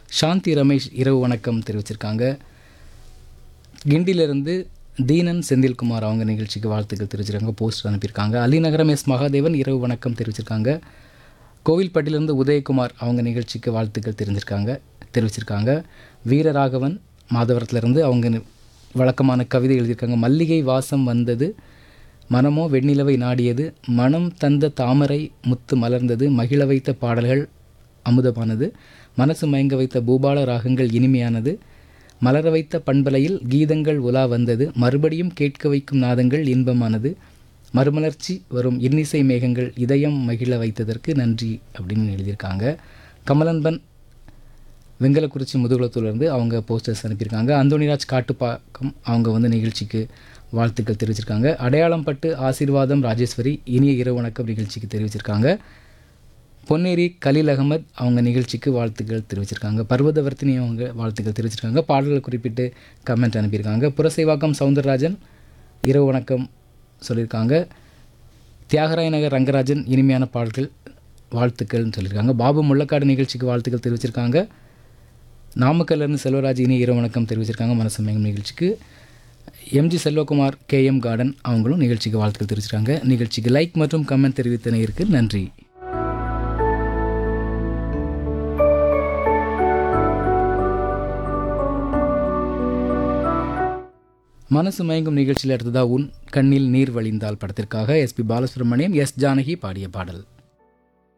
சாந்தி ரமேஷ் இரவு வணக்கம் தெரிவிச்சிருக்காங்க கிண்டியிலிருந்து தீனன் செந்தில்குமார் அவங்க நிகழ்ச்சிக்கு வாழ்த்துக்கள் தெரிவிச்சிருக்காங்க போஸ்டர் அனுப்பியிருக்காங்க அலிநகரம் எஸ் மகாதேவன் இரவு வணக்கம் தெரிவிச்சிருக்காங்க கோவில்பட்டியிலிருந்து உதயகுமார் அவங்க நிகழ்ச்சிக்கு வாழ்த்துக்கள் தெரிஞ்சிருக்காங்க தெரிவிச்சிருக்காங்க வீரராகவன் மாதவரத்துலேருந்து அவங்க நி- வழக்கமான கவிதை எழுதியிருக்காங்க மல்லிகை வாசம் வந்தது மனமோ வெண்ணிலவை நாடியது மனம் தந்த தாமரை முத்து மலர்ந்தது மகிழ வைத்த பாடல்கள் அமுதமானது மனசு மயங்க வைத்த பூபால ராகங்கள் இனிமையானது மலர வைத்த பண்பலையில் கீதங்கள் உலா வந்தது மறுபடியும் கேட்க வைக்கும் நாதங்கள் இன்பமானது மறுமலர்ச்சி வரும் இன்னிசை மேகங்கள் இதயம் மகிழ வைத்ததற்கு நன்றி அப்படின்னு எழுதியிருக்காங்க கமலன்பன் வெங்கலக்குறிச்சி முதுகுளத்தூர்லேருந்து அவங்க போஸ்டர்ஸ் அனுப்பியிருக்காங்க அந்தோணிராஜ் காட்டுப்பாக்கம் அவங்க வந்து நிகழ்ச்சிக்கு வாழ்த்துக்கள் தெரிவிச்சிருக்காங்க அடையாளம் பட்டு ஆசீர்வாதம் ராஜேஸ்வரி இனிய இரவு வணக்கம் நிகழ்ச்சிக்கு தெரிவிச்சிருக்காங்க பொன்னேரி கலீல் அகமத் அவங்க நிகழ்ச்சிக்கு வாழ்த்துக்கள் தெரிவிச்சிருக்காங்க பர்வதவர்த்தினி அவங்க வாழ்த்துக்கள் தெரிவிச்சிருக்காங்க பாடல்கள் குறிப்பிட்டு கமெண்ட் அனுப்பியிருக்காங்க புரசைவாக்கம் சவுந்தரராஜன் இரவு வணக்கம் சொல்லியிருக்காங்க தியாகராய நகர் ரங்கராஜன் இனிமையான பாடல்கள் வாழ்த்துக்கள்னு சொல்லியிருக்காங்க பாபு முள்ளக்காடு நிகழ்ச்சிக்கு வாழ்த்துக்கள் தெரிவிச்சிருக்காங்க நாமக்கல்லேருந்து செல்வராஜ் இனி இரவு வணக்கம் தெரிவிச்சிருக்காங்க மனசு மயங்கும் நிகழ்ச்சிக்கு எம்ஜி செல்வகுமார் கேஎம் கார்டன் அவங்களும் நிகழ்ச்சிக்கு வாழ்த்துக்கள் தெரிவிச்சிருக்காங்க நிகழ்ச்சிக்கு லைக் மற்றும் கமெண்ட் தெரிவித்த நேயருக்கு நன்றி மனசு மயங்கும் நிகழ்ச்சியில் அடுத்ததா உன் கண்ணில் நீர் வழிந்தால் படத்திற்காக எஸ்பி பாலசுப்ரமணியம் எஸ் ஜானகி பாடிய பாடல்